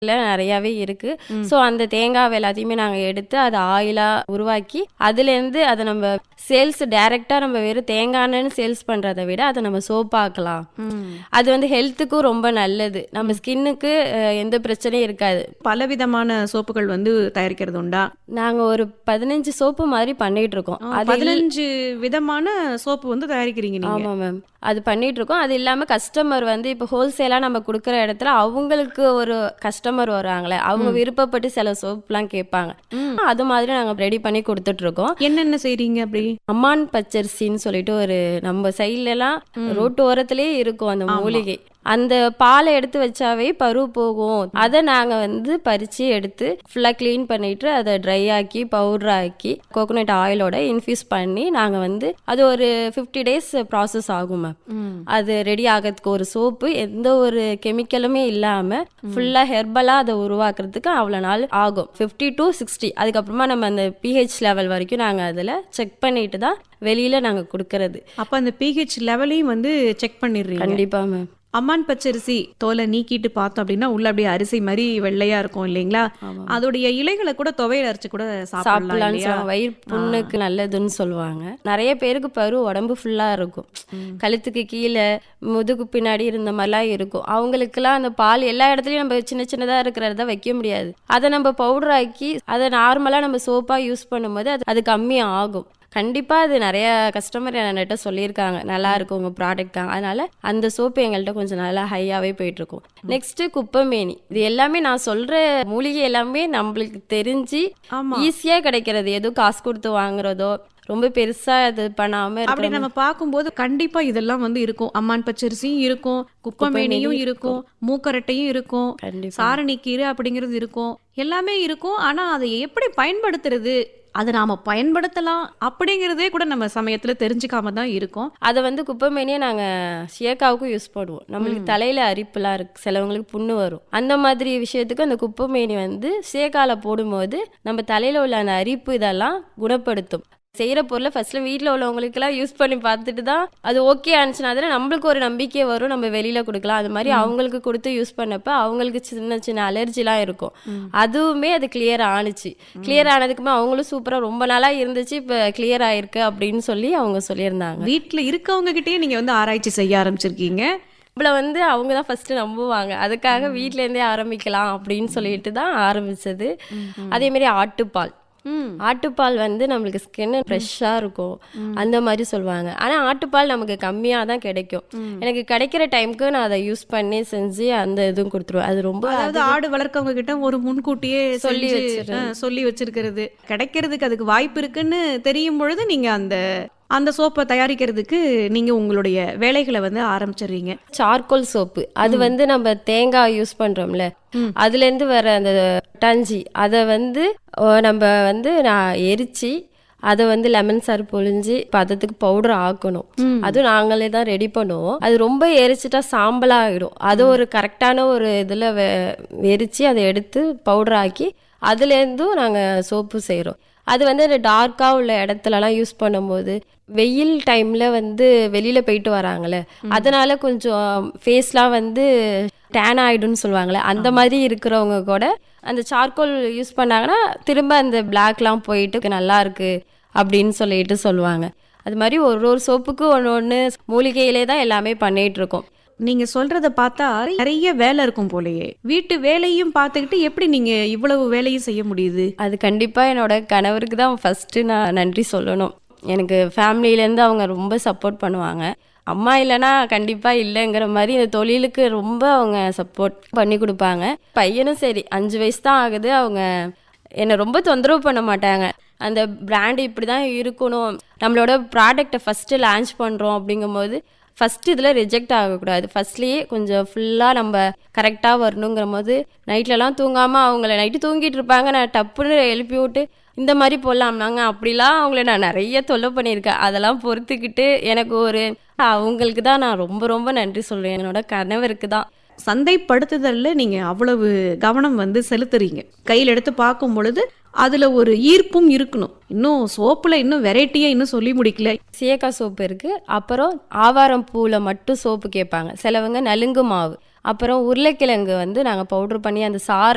ல நிறையாவே இருக்கு ஸோ அந்த தேங்காய் எல்லாத்தையுமே நாங்கள் எடுத்து அதை ஆயிலாக உருவாக்கி அதுலேருந்து அதை நம்ம சேல்ஸ் டைரெக்டாக நம்ம வெறும் தேங்காய் எண்ணெய்னு சேல்ஸ் பண்ணுறதை விட அதை நம்ம சோப்பாக்கலாம் அது வந்து ஹெல்த்துக்கும் ரொம்ப நல்லது நம்ம ஸ்கின்னுக்கு எந்த பிரச்சனையும் இருக்காது பலவிதமான சோப்புகள் வந்து தயாரிக்கிறது உண்டா நாங்கள் ஒரு பதினஞ்சு சோப்பு மாதிரி பண்ணிட்டு இருக்கோம் அது இல்ல- பதினஞ்சு விதமான சோப்பு வந்து தயாரிக்கிறீங்க நீங்க ஆமாம் மேம் அது பண்ணிட்டு இருக்கோம் அது இல்லாமல் கஸ்டமர் வந்து இப்போ ஹோல்சேலாக நம்ம கொடுக்குற இடத்துல அவங்களுக்கு ஒரு கஸ்டமர் வருவாங்களே அவங்க விருப்பப்பட்டு சில சோப்லாம் கேட்பாங்க அது மாதிரி நாங்கள் ரெடி பண்ணி கொடுத்துட்டு இருக்கோம் என்னென்ன செய்றீங்க அப்படி அம்மான் பச்சரிசின்னு சொல்லிட்டு ஒரு நம்ம சைட்லலாம் ரோட்டு ஓரத்திலேயே இருக்கும் அந்த மூலிகை அந்த பாலை எடுத்து வச்சாவே பரு போகும் அதை நாங்க வந்து பறிச்சு எடுத்து ஃபுல்லா க்ளீன் பண்ணிட்டு அதை ட்ரை ஆக்கி பவுடர் ஆக்கி கோகோனட் ஆயிலோட இன்ஃபியூஸ் பண்ணி நாங்க வந்து அது ஒரு ஃபிஃப்டி டேஸ் ப்ராசஸ் ஆகும் மேம் அது ரெடி ஆகிறதுக்கு ஒரு சோப்பு எந்த ஒரு கெமிக்கலுமே இல்லாம ஃபுல்லா ஹெர்பலா அதை உருவாக்குறதுக்கு அவ்வளோ நாள் ஆகும் ஃபிஃப்டி டு சிக்ஸ்டி அதுக்கப்புறமா நம்ம அந்த பிஹெச் லெவல் வரைக்கும் நாங்க அதுல செக் பண்ணிட்டு தான் வெளியில நாங்க கொடுக்கறது அப்ப அந்த பிஹெச் லெவலையும் வந்து செக் பண்ணிடுறீங்க கண்டிப்பா மேம் அம்மான் பச்சரிசி தோலை நீக்கிட்டு பார்த்தோம் அப்படின்னா உள்ள அப்படியே அரிசி மாதிரி வெள்ளையா இருக்கும் இல்லைங்களா அதோடைய இலைகளை கூட துவையல் அரைச்சு கூட சாப்பிடலாம் சாப்பிடலாம்னு இல்லையா சொல்லுவாங்க வயிறு புண்ணுக்கு நல்லதுன்னு சொல்லுவாங்க நிறைய பேருக்கு பரு உடம்பு ஃபுல்லா இருக்கும் கழுத்துக்கு கீழே முதுகு பின்னாடி இருந்த மாதிரிலாம் இருக்கும் அவங்களுக்குலாம் அந்த பால் எல்லா இடத்துலயும் நம்ம சின்ன சின்னதா இருக்கிறத வைக்க முடியாது அதை நம்ம பவுடர் ஆக்கி அதை நார்மலா நம்ம சோப்பா யூஸ் பண்ணும்போது அது அது கம்மி ஆகும் கண்டிப்பா அது நிறைய கஸ்டமர் என்கிட்ட சொல்லியிருக்காங்க நல்லா இருக்கு உங்க ப்ராடக்ட் தான் அதனால அந்த சோப்பு எங்கள்கிட்ட கொஞ்சம் நல்லா ஹையாவே போயிட்டு இருக்கும் நெக்ஸ்ட் குப்பைமேனி இது எல்லாமே நான் சொல்ற மூலிகை எல்லாமே நம்மளுக்கு தெரிஞ்சு ஆமா ஈஸியா கிடைக்கிறது எதுவும் காசு கொடுத்து வாங்குறதோ ரொம்ப பெருசா இது பண்ணாம அப்படி இருக்கிற நம்ம பார்க்கும்போது கண்டிப்பா இதெல்லாம் வந்து இருக்கும் அம்மான் பச்சரிசியும் இருக்கும் குப்பமேனியும் இருக்கும் மூக்கரட்டையும் இருக்கும் கண்டிப்பா சாரணி கீரை அப்படிங்கிறது இருக்கும் எல்லாமே இருக்கும் ஆனா அதை எப்படி பயன்படுத்துறது அதை நாம பயன்படுத்தலாம் அப்படிங்கிறதே கூட நம்ம சமயத்துல தெரிஞ்சுக்காம தான் இருக்கோம் அதை வந்து குப்பைமேனியை நாங்க ஷியக்காவுக்கும் யூஸ் பண்ணுவோம் நம்மளுக்கு தலையில அரிப்புலாம் இருக்கு சிலவங்களுக்கு புண்ணு வரும் அந்த மாதிரி விஷயத்துக்கு அந்த குப்பைமேனி வந்து ஷியக்கால போடும்போது நம்ம தலையில உள்ள அந்த அரிப்பு இதெல்லாம் குணப்படுத்தும் செய்யற பொருளை ஃபர்ஸ்ட்ல வீட்ல உள்ளவங்களுக்கெல்லாம் யூஸ் பண்ணி பார்த்துட்டு தான் அது ஓகே ஆனிச்சுன்னா அதில் நம்மளுக்கு ஒரு நம்பிக்கை வரும் நம்ம வெளியில கொடுக்கலாம் அது மாதிரி அவங்களுக்கு கொடுத்து யூஸ் பண்ணப்ப அவங்களுக்கு சின்ன சின்ன அலர்ஜிலாம் இருக்கும் அதுவுமே அது கிளியர் ஆணுச்சு கிளியர் ஆனதுக்குமே அவங்களும் சூப்பரா ரொம்ப நாளா இருந்துச்சு இப்போ கிளியர் ஆயிருக்கு அப்படின்னு சொல்லி அவங்க சொல்லியிருந்தாங்க வீட்ல இருக்கவங்க கிட்டயே நீங்க வந்து ஆராய்ச்சி செய்ய ஆரம்பிச்சிருக்கீங்க நம்மள வந்து அவங்க தான் ஃபர்ஸ்ட் நம்புவாங்க அதுக்காக வீட்ல இருந்தே ஆரம்பிக்கலாம் அப்படின்னு சொல்லிட்டு தான் ஆரம்பிச்சது அதே மாதிரி ஆட்டுப்பால் ம் ஆட்டுப்பால் வந்து நம்மளுக்கு ஸ்கின் ஃப்ரெஷ்ஷாக இருக்கும் அந்த மாதிரி சொல்லுவாங்க ஆனால் ஆட்டுப்பால் நமக்கு கம்மியாக தான் கிடைக்கும் எனக்கு கிடைக்கிற டைம்க்கு நான் அதை யூஸ் பண்ணி செஞ்சு அந்த இதுவும் கொடுத்துருவேன் அது ரொம்ப அதாவது ஆடு வளர்க்கவங்க கிட்ட ஒரு முன்கூட்டியே சொல்லி சொல்லி வச்சிடுறது. சொல்லி வச்சிருக்கிறது கிடைக்கிறதுக்கு அதுக்கு வாய்ப்பு இருக்குன்னு தெரியும் பொழுது நீங்க அந்த அந்த சோப்பை தயாரிக்கிறதுக்கு நீங்க உங்களுடைய வேலைகளை வந்து ஆரம்பிச்சிடுறீங்க சார்கோல் சோப்பு அது வந்து நம்ம தேங்காய் யூஸ் பண்றோம்ல ம். அதுல இருந்து வர அந்த டஞ்சி அதை வந்து ஓ, நம்ம வந்து நான் எரிச்சு அதை வந்து லெமன் சாறு பொழிஞ்சு பதத்துக்கு பவுடர் ஆக்கணும் அதுவும் நாங்களே தான் ரெடி பண்ணுவோம் அது ரொம்ப எரிச்சிட்டா சாம்பலா ஆகிடும் அது ஒரு கரெக்டான ஒரு இதில் எரிச்சு அதை எடுத்து பவுடர் ஆக்கி அதுலேருந்தும் நாங்கள் சோப்பு செய்கிறோம் அது வந்து அந்த டார்க்காக உள்ள இடத்துலலாம் யூஸ் பண்ணும்போது வெயில் டைமில் வந்து வெளியில் போயிட்டு வராங்களே அதனால கொஞ்சம் ஃபேஸ்லாம் வந்து டேன் ஆயிடும்னு சொல்லுவாங்களே அந்த மாதிரி இருக்கிறவங்க கூட அந்த சார்கோல் யூஸ் பண்ணாங்கன்னா திரும்ப அந்த பிளாக்லாம் போயிட்டு நல்லா இருக்கு அப்படின்னு சொல்லிட்டு சொல்லுவாங்க அது மாதிரி ஒரு ஒரு சோப்புக்கு ஒன்று ஒன்று மூலிகையிலே தான் எல்லாமே பண்ணிட்டு இருக்கோம் நீங்க சொல்றத பார்த்தா நிறைய வேலை இருக்கும் போலயே வீட்டு வேலையும் பார்த்துக்கிட்டு எப்படி நீங்க இவ்வளவு வேலையும் செய்ய முடியுது அது கண்டிப்பாக என்னோட கணவருக்கு தான் ஃபஸ்ட்டு நான் நன்றி சொல்லணும் எனக்கு ஃபேமிலியிலேருந்து அவங்க ரொம்ப சப்போர்ட் பண்ணுவாங்க அம்மா இல்லைன்னா கண்டிப்பாக இல்லைங்கிற மாதிரி இந்த தொழிலுக்கு ரொம்ப அவங்க சப்போர்ட் பண்ணி கொடுப்பாங்க பையனும் சரி அஞ்சு வயசு தான் ஆகுது அவங்க என்னை ரொம்ப தொந்தரவு பண்ண மாட்டாங்க அந்த பிராண்டு இப்படி தான் இருக்கணும் நம்மளோட ப்ராடக்டை ஃபஸ்ட்டு லான்ச் பண்ணுறோம் அப்படிங்கும்போது ஃபர்ஸ்ட் இதில் ரிஜெக்ட் ஆகக்கூடாது ஃபர்ஸ்ட்லேயே கொஞ்சம் ஃபுல்லாக நம்ம கரெக்டாக வரணுங்கிற போது நைட்லலாம் தூங்காமல் அவங்கள நைட்டு தூங்கிட்டு இருப்பாங்க நான் டப்புன்னு எழுப்பி விட்டு இந்த மாதிரி போடலாம்னாங்க அப்படிலாம் அவங்கள நான் நிறைய தொல்லை பண்ணியிருக்கேன் அதெல்லாம் பொறுத்துக்கிட்டு எனக்கு ஒரு அவங்களுக்கு தான் நான் ரொம்ப ரொம்ப நன்றி சொல்லுவேன் என்னோட கணவருக்கு தான் சந்தைப்படுத்துதல்ல நீங்க அவ்வளவு கவனம் வந்து செலுத்துறீங்க கையில் எடுத்து பார்க்கும் பொழுது அதுல ஒரு ஈர்ப்பும் இருக்கணும் இன்னும் சோப்புல இன்னும் வெரைட்டியா இன்னும் சொல்லி முடிக்கல சீயக்காய் சோப்பு இருக்கு அப்புறம் ஆவாரம் பூவில் மட்டும் சோப்பு கேட்பாங்க சிலவங்க நலுங்கு மாவு அப்புறம் உருளைக்கிழங்கு வந்து நாங்கள் பவுடர் பண்ணி அந்த சாறு